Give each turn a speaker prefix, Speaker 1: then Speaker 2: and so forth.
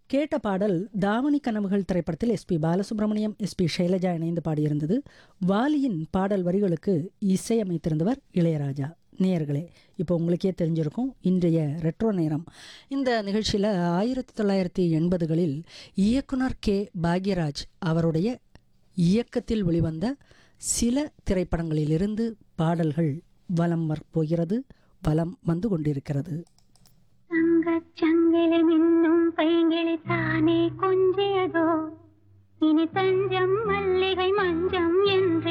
Speaker 1: கேட்ட பாடல் தாவணி கனவுகள் திரைப்படத்தில் எஸ்பி பாலசுப்ரமணியம் எஸ்பி ஷைலஜா இணைந்து பாடியிருந்தது வாலியின் பாடல் வரிகளுக்கு இசையமைத்திருந்தவர் இளையராஜா நேயர்களே இப்போ உங்களுக்கே தெரிஞ்சிருக்கும் இன்றைய ரெட்ரோ நேரம் இந்த நிகழ்ச்சியில் ஆயிரத்தி தொள்ளாயிரத்தி எண்பதுகளில் இயக்குனர் கே பாக்யராஜ் அவருடைய இயக்கத்தில் வெளிவந்த சில திரைப்படங்களிலிருந்து பாடல்கள் வலம் வர் போகிறது வலம் வந்து கொண்டிருக்கிறது
Speaker 2: தங்கச் சங்கிலி மின்னும் பைங்கிளி தானே கொஞ்சியதோ இனி தஞ்சம் மல்லிகை மஞ்சம் என்று